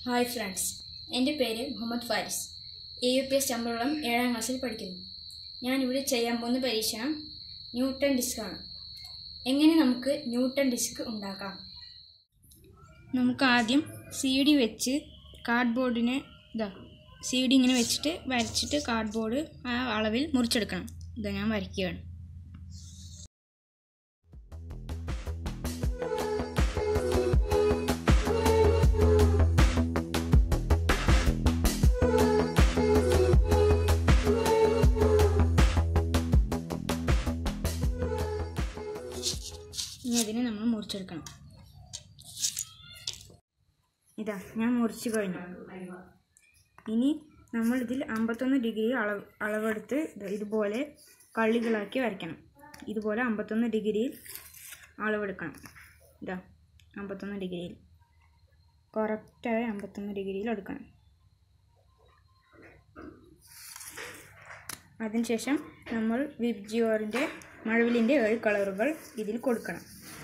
hi friends എൻ്റെ പേര് Muhammad Faris A U P S Champakulam ഏഴാം ക്ലാസ്സിൽ പഠിക്കുന്നു ഞാനിവിടെ ചെയ്യാൻ പോകുന്ന പരീക്ഷണം ന്യൂട്ടൺ ഡിസ്കാണ് എങ്ങനെ നമുക്ക് ന്യൂട്ടൺ ഡിസ്ക് ഉണ്ടാക്കാം നമുക്ക് ആദ്യം സി ഡി വെച്ച് കാർഡ്ബോർഡിനെ ഇതാ സി ഡി ഇങ്ങനെ വെച്ചിട്ട് വരച്ചിട്ട് കാർഡ്ബോർഡ് ആ അളവിൽ മുറിച്ചെടുക്കണം ഇതാ ഞാൻ വരയ്ക്കുകയാണ് ഇനി അതിനെ നമ്മൾ മുറിച്ചെടുക്കണം ഇതാ ഞാൻ മുറിച്ച് കഴിഞ്ഞു ഇനി നമ്മൾ ഇതിൽ അമ്പത്തൊന്ന് ഡിഗ്രി അളവ് അളവെടുത്ത് ദാ ഇതുപോലെ കള്ളികളാക്കി വരയ്ക്കണം ഇതുപോലെ അമ്പത്തൊന്ന് ഡിഗ്രിയിൽ അളവെടുക്കണം ഇതാ അമ്പത്തൊന്ന് ഡിഗ്രിയിൽ കറക്റ്റായ അമ്പത്തൊന്ന് ഡിഗ്രിയിൽ എടുക്കണം അതിനുശേഷം നമ്മൾ വിബ്ജിയോറിൻ്റെ മഴവിലിൻ്റെ ഏഴ് കളറുകൾ ഇതിൽ കൊടുക്കണം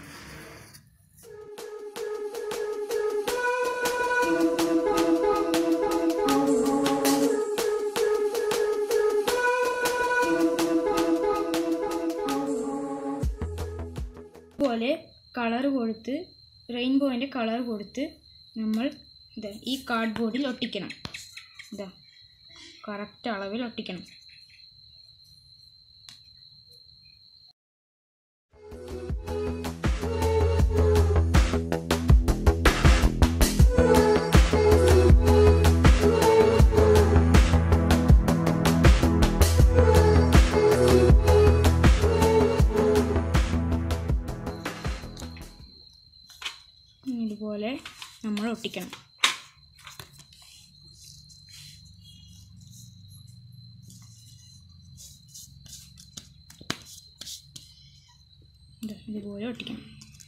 പോലെ കളർ കൊടുത്ത് റെയിൻബോയിൻ്റെ കളർ കൊടുത്ത് നമ്മൾ ഇതാ ഈ കാർഡ്ബോർഡിൽ ഒട്ടിക്കണം ഇതാ കറക്റ്റ് അളവിൽ ഒട്ടിക്കണം ഇതുപോലെ നമ്മൾ ഒട്ടിക്കണം ഇതാ, ഇതുപോലെ ഒട്ടിക്കണം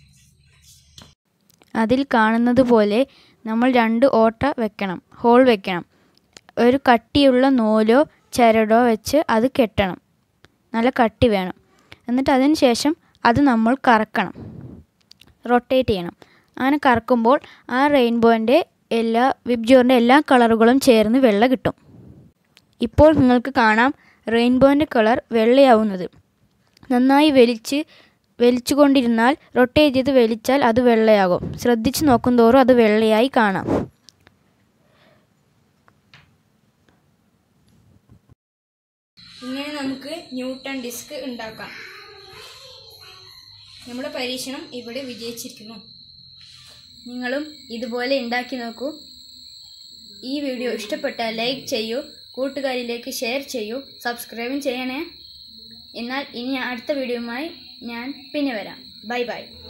അതിൽ കാണുന്നത് പോലെ നമ്മൾ രണ്ട് ഓട്ട വെക്കണം ഹോൾ വെക്കണം ഒരു കട്ടിയുള്ള നൂലോ ചരടോ വെച്ച് അത് കെട്ടണം നല്ല കട്ടി വേണം എന്നിട്ട് അതിന് ശേഷം അത് നമ്മൾ കറക്കണം റൊട്ടേറ്റ് ചെയ്യണം അങ്ങനെ കറക്കുമ്പോൾ ആ റെയിൻബോൻ്റെ എല്ലാ വിബ്ജോറിൻ്റെ എല്ലാ കളറുകളും ചേർന്ന് വെള്ള കിട്ടും ഇപ്പോൾ നിങ്ങൾക്ക് കാണാം റെയിൻബോൻ്റെ കളർ വെള്ളയാവുന്നത് നന്നായി വലിച്ച് വലിച്ചുകൊണ്ടിരുന്നാൽ റൊട്ടേറ്റ് ചെയ്ത് വലിച്ചാൽ അത് വെള്ളയാകും ശ്രദ്ധിച്ച് നോക്കുന്തോറും അത് വെള്ളയായി കാണാം ഇങ്ങനെ നമുക്ക് ന്യൂട്ടൺ ഡിസ്ക് ഉണ്ടാക്കാം നമ്മുടെ പരീക്ഷണം ഇവിടെ വിജയിച്ചിരിക്കുന്നു നിങ്ങളും ഇതുപോലെ ഉണ്ടാക്കി നോക്കൂ ഈ വീഡിയോ ഇഷ്ടപ്പെട്ടാൽ ലൈക്ക് ചെയ്യൂ കൂട്ടുകാരിലേക്ക് ഷെയർ ചെയ്യൂ സബ്സ്ക്രൈബും ചെയ്യണേ എന്നാൽ ഇനി അടുത്ത വീഡിയോയുമായി ഞാൻ പിന്നെ വരാം ബൈ ബൈ